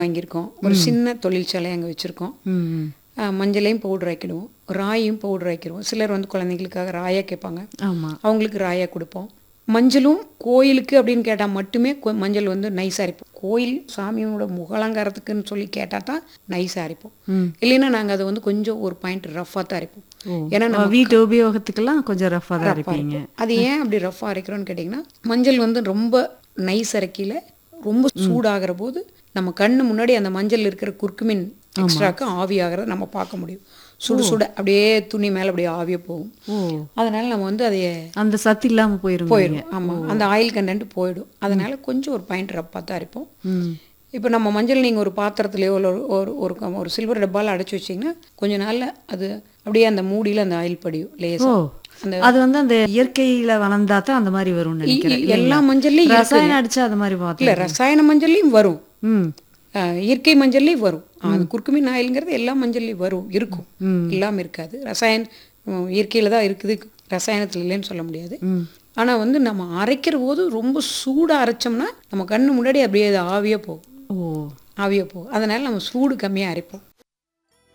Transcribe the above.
வாங்கியிருக்கோம் ஒரு சின்ன தொழிற்சாலை அங்கே வச்சுருக்கோம் ம் மஞ்சளையும் பவுடர் ஆக்கிடுவோம் ராயும் பவுடர் ஆக்கிடுவோம் சிலர் வந்து குழந்தைங்களுக்காக ராயா கேட்பாங்க ஆமாம் அவங்களுக்கு ராயா கொடுப்போம் மஞ்சளும் கோயிலுக்கு அப்படின்னு கேட்டால் மட்டுமே கொ- மஞ்சள் வந்து நைஸாக அரைப்போம் கோயில் சாமியோட முகலங்காரத்துக்குன்னு சொல்லி கேட்டால் தான் நைஸாக அரைப்போம் ம். இல்லைன்னா நாங்கள் அதை வந்து கொஞ்சம் ஒரு பாயிண்ட் ரஃப்பாக தான் அரைப்போம் ஏன்னா ஓ, வீட்டு உபயோகத்துக்கெல்லாம் கொஞ்சம் ரஃபாக தான் இருப்பீங்க அது ஏன் அப்படி ரஃப்பாக அரைக்கிறோன்னு கேட்டிங்கன்னா மஞ்சள் வந்து ரொம்ப நைஸ் அரைக்கல ரொம்ப சூடாகிற போது நம்ம கண்ணு முன்னாடி அந்த மஞ்சள் இருக்கிற குறுக்குமின் எக்ஸ்ட்ராக்கு ஆவி ஆகிறத நம்ம பார்க்க முடியும் சுடு சுட அப்படியே துணி மேலே அப்படியே ஆவியே போகும் ஓ அதனால நம்ம வந்து அதை அந்த சத்து இல்லாம போயிருங்க போயிடும் ஆமாம் அந்த ஆயில் கண்டென்ட் போயிடும் அதனால கொஞ்சம் ஒரு பாயிண்ட் ரப்பாக தான் அரைப்போம் ம் இப்போ நம்ம மஞ்சள் நீங்கள் ஒரு பாத்திரத்துலையோ இல்லை ஒரு ஒரு ஒரு க- ஒரு சில்வர் டப்பாவில் அடைச்சி வச்சிங்கன்னா கொஞ்ச நாள்ல அது அப்படியே அந்த மூடியில் அந்த ஆயில் படியும் ஓ லேசாக அந்த அது வந்து அந்த இயற்கையில வளர்ந்தா தான் அந்த மாதிரி வரும்னு நினைக்கிறேன் இ- எல்லா மஞ்சள்லையும் ரசாயனம் அடிச்சா அது மாதிரி பார்த்தேன் இல்லை ரசாயன மஞ்சள்லையும் வரும் ம் அஹ், இயற்கை மஞ்சள்லையும் வரும் அது குறுக்குமீன் ஆயில்ங்கிறது எல்லா மஞ்சள்லையும் வரும் இருக்கும் இல்லாமல் இருக்காது ரசாயன இயற்கையில் தான் இருக்குது ரசாயனத்தில் இல்லைன்னு சொல்ல முடியாது ம் ஆனால் வந்து நம்ம அரைக்கிற போது ரொம்ப சூடாக அரைச்சோம்னா நம்ம கண்ணு முன்னாடி அப்படியே அது ஆவியாக போகும் ஓ ஆவியாக போகும் அதனால நம்ம சூடு கம்மியாக அரைப்போம்